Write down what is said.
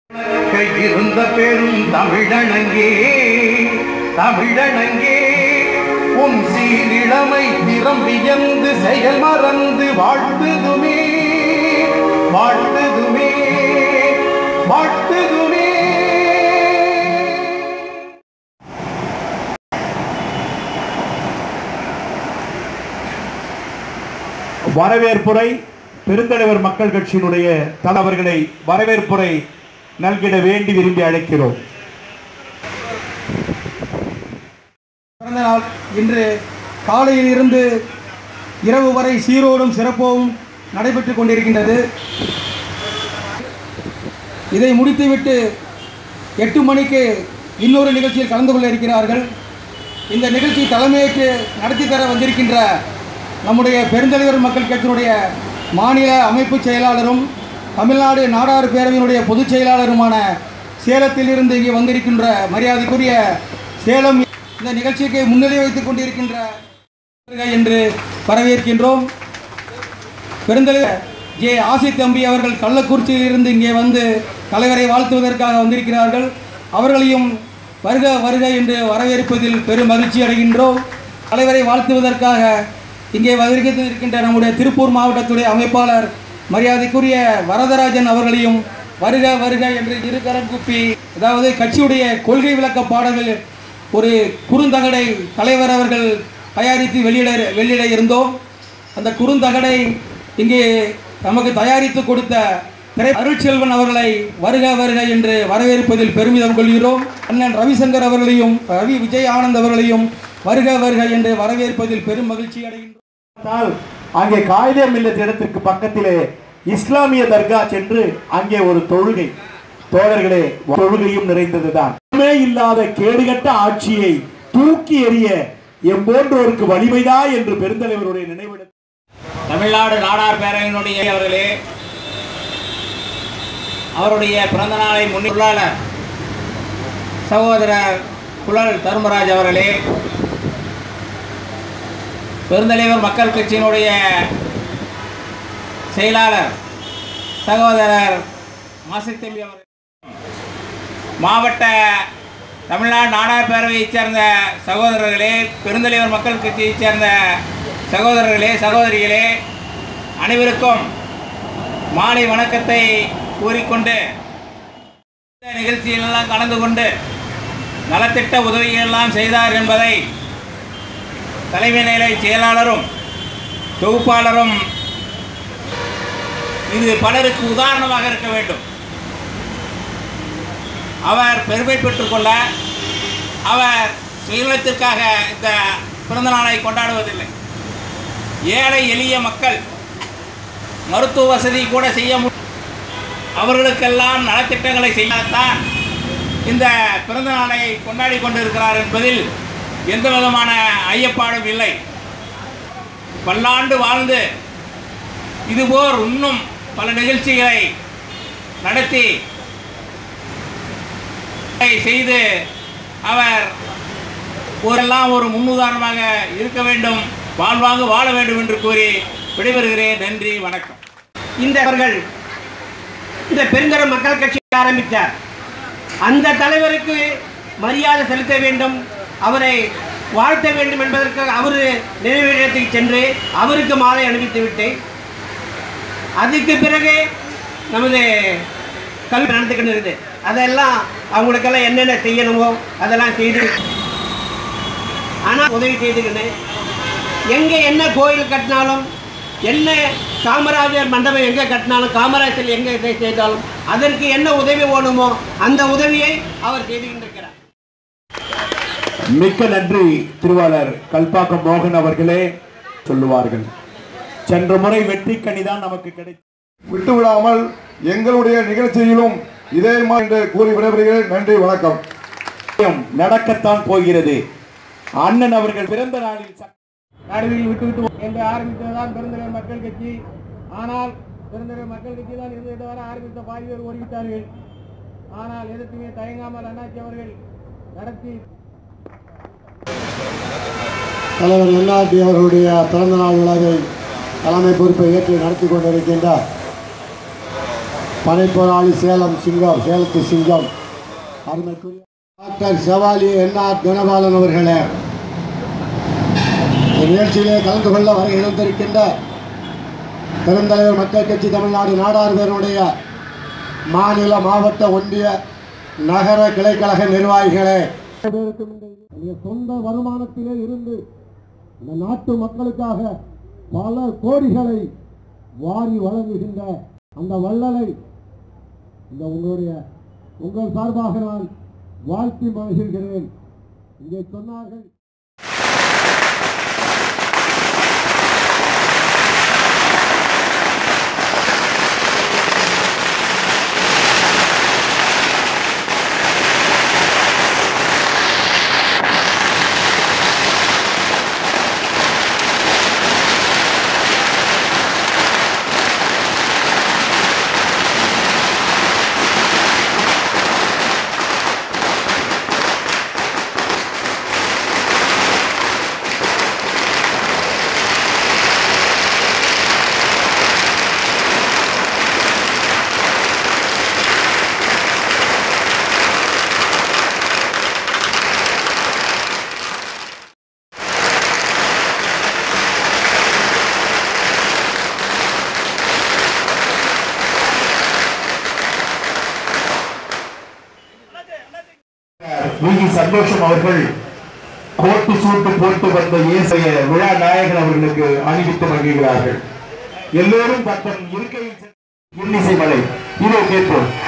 இருந்த பெரும் தமிழனங்கே தமிழனங்கே உன் சீரிழமை திறம் வியந்து செயல் மறந்து வாழ்த்துதுமே வாழ்த்துதுமே வாழ்த்துதுமே வரவேற்புரை பெருந்தலைவர் மக்கள் கட்சியினுடைய தலைவர்களை வரவேற்புரை நல்கிட வேண்டி விரும்பி அழைக்கிறோம் பிறந்த நாள் இன்று காலையில் இருந்து இரவு வரை சீரோடும் சிறப்போடும் நடைபெற்று கொண்டிருக்கின்றது இதை முடித்துவிட்டு எட்டு மணிக்கு இன்னொரு நிகழ்ச்சியில் கலந்து கொள்ள இருக்கிறார்கள் இந்த நிகழ்ச்சி தலைமையேற்று நடத்தி தர வந்திருக்கின்ற நம்முடைய பெருந்தலைவர் மக்கள் கட்சியினுடைய மாநில அமைப்பு செயலாளரும் தமிழ்நாடு நாடார் பேரவையினுடைய பொதுச் செயலாளருமான சேலத்திலிருந்து இங்கே வந்திருக்கின்ற மரியாதைக்குரிய சேலம் இந்த நிகழ்ச்சிக்கு முன்னிலை வைத்துக் கொண்டிருக்கின்ற என்று வரவேற்கின்றோம் பெருந்தலைவர் ஜே ஆசி தம்பி அவர்கள் கள்ளக்குறிச்சியிலிருந்து இங்கே வந்து தலைவரை வாழ்த்துவதற்காக வந்திருக்கிறார்கள் அவர்களையும் வருக வருக என்று வரவேற்பதில் பெரும் மகிழ்ச்சி அடைகின்றோம் தலைவரை வாழ்த்துவதற்காக இங்கே வருகின்ற நம்முடைய திருப்பூர் மாவட்டத்துடைய அமைப்பாளர் மரியாதைக்குரிய வரதராஜன் அவர்களையும் வருக வருக என்று இருகரம் கூப்பி அதாவது கட்சியுடைய கொள்கை விளக்க பாடல்கள் ஒரு குறுந்தகடை தலைவர் அவர்கள் தயாரித்து வெளியிட வெளியிட இருந்தோம் அந்த குறுந்தகடை இங்கே நமக்கு தயாரித்து கொடுத்த திரை அருட்செல்வன் அவர்களை வருக வருக என்று வரவேற்பதில் பெருமிதம் கொள்கிறோம் அண்ணன் ரவிசங்கர் அவர்களையும் ரவி விஜய் ஆனந்த் அவர்களையும் வருக வருக என்று வரவேற்பதில் பெரும் மகிழ்ச்சி அடைகின்றோம் ஆனால் அங்கே காயிதே மில்லத் இடத்திற்கு பக்கத்திலே இஸ்லாமிய தர்கா சென்று அங்கே ஒரு தொழுகை தோழர்களே தொழுகையும் நிறைந்ததுதான் ஒன்றுமே இல்லாத கேடுகட்ட ஆட்சியை தூக்கி எறிய எம்போன்றோருக்கு வலிமைதா என்று பெருந்தலைவருடைய நினைவிட தமிழ்நாடு நாடார் பேரவையினுடைய அவர்களே அவருடைய பிறந்த நாளை முன்னிட்டுள்ளார் சகோதரர் குழல் தர்மராஜ் அவர்களே பெருந்தலைவர் மக்கள் கட்சியினுடைய செயலாளர் சகோதரர் மாசித்தம்பி அவர்கள் மாவட்ட தமிழ்நாடு நாடார் பேரவையைச் சேர்ந்த சகோதரர்களே பெருந்தலைவர் மக்கள் கட்சியைச் சேர்ந்த சகோதரர்களே சகோதரிகளே அனைவருக்கும் மாலை வணக்கத்தை கூறிக்கொண்டு இந்த நிகழ்ச்சியிலெல்லாம் கலந்து கொண்டு நலத்திட்ட உதவிகளெல்லாம் செய்தார் என்பதை தலைமை நிலை செயலாளரும் தொகுப்பாளரும் இது பலருக்கு உதாரணமாக இருக்க வேண்டும் அவர் பெருமை பெற்றுக்கொள்ள அவர் சுயநலத்திற்காக இந்த பிறந்த நாளை கொண்டாடுவதில்லை ஏழை எளிய மக்கள் மருத்துவ வசதி கூட செய்ய மு அவர்களுக்கெல்லாம் நலத்திட்டங்களை செய்யத்தான் இந்த பிறந்த நாளை கொண்டாடி கொண்டிருக்கிறார் என்பதில் எந்த விதமான ஐயப்பாடும் இல்லை பல்லாண்டு வாழ்ந்து இதுபோல் இன்னும் பல நிகழ்ச்சிகளை நடத்தி இதை செய்து அவர் ஊரெல்லாம் ஒரு முன்னுதாரணமாக இருக்க வேண்டும் வாழ்வாங்க வாழ வேண்டும் என்று கூறி விடைபெறுகிறேன் நன்றி வணக்கம் இந்த அவர்கள் இந்த பெருந்தர மக்கள் கட்சி ஆரம்பித்தார் அந்த தலைவருக்கு மரியாதை செலுத்த வேண்டும் அவரை வாழ்த்த வேண்டும் என்பதற்காக அவர் நினைவிடத்துக்கு சென்று அவருக்கு மாலை அணிவித்து விட்டேன் அதுக்கு பிறகு நமது கல்வி நடந்துக்கிட்டு இருக்குது அதெல்லாம் அவங்களுக்கெல்லாம் என்னென்ன செய்யணுமோ அதெல்லாம் செய்து ஆனால் உதவி செய்துக்கினேன் எங்கே என்ன கோயில் கட்டினாலும் என்ன காமராஜர் மண்டபம் எங்கே கட்டினாலும் காமராஜர் எங்கே இதை செய்தாலும் அதற்கு என்ன உதவி வேணுமோ அந்த உதவியை அவர் செய்து கொண்டிருக்கிறார் மிக்க நன்றி திருவாளர் கல்பாக்கம் மோகன் அவர்களே சொல்லுவார்கள் சென்ற முறை வெற்றி கனிதான் நமக்கு கிடைத்தது விட்டுவிடாமல் எங்களுடைய நிகழ்ச்சியிலும் இதே மாதிரி என்று கூறி விடைபெறுகிறேன் நன்றி வணக்கம் நிச்சயம் நடக்கத்தான் போகிறது அண்ணன் அவர்கள் பிறந்த நாளில் ச- நடுவில் விட்டு விட்டு என்று ஆரம்பித்ததுதான் பெருந்தலைவர் மக்கள் கட்சி ஆனால் பெருந்தலைவர் மக்கள் கட்சி தான் இருந்துவிட்டு வர ஆரம்பித்த பாதி பேர் ஓடிவிட்டார்கள் ஆனால் எதிர்த்துமே தயங்காமல் அண்ணாச்சி அவர்கள் நடத்தி தலைவர் என்ஆர்டி அவர்களுடைய பிறந்தநாள் விழாவை தலைமை பொறுப்பை ஏற்று நடத்தி கொண்டிருக்கின்றார் பனைப்போராளி சேலம் சிங்கம் சேலத்து சிங்கம் அருமைக்குரிய டாக்டர் செவாலி என்ஆர் தினபாலன் அவர்களே இந்த நிகழ்ச்சியிலே கலந்து கொள்ள வர இணைந்திருக்கின்ற பெருந்தலைவர் மக்கள் கட்சி தமிழ்நாடு நாடார் பேருடைய மாநில மாவட்ட ஒன்றிய நகர கிளைக்கழக நிர்வாகிகளே உங்களுடைய சொந்த வருமானத்திலே இருந்து இந்த நாட்டு மக்களுக்காக பல கோடிகளை வாரி வழங்குகின்ற அந்த வள்ளலை இந்த உங்களுடைய உங்கள் சார்பாக நான் வாழ்த்தி மகிழ்கிறேன் இங்கே சொன்னார்கள் வி சந்தோஷம் அவர்கள் கோட்டு சூட்டு போட்டு வந்த இயேசைய விழா நாயகன் அவர்களுக்கு அணிவித்து மகிழ்கிறார்கள் எல்லோரும் தத்தம் இருக்கையில் சென்று இன்னிசை மலை இதோ கேட்போம்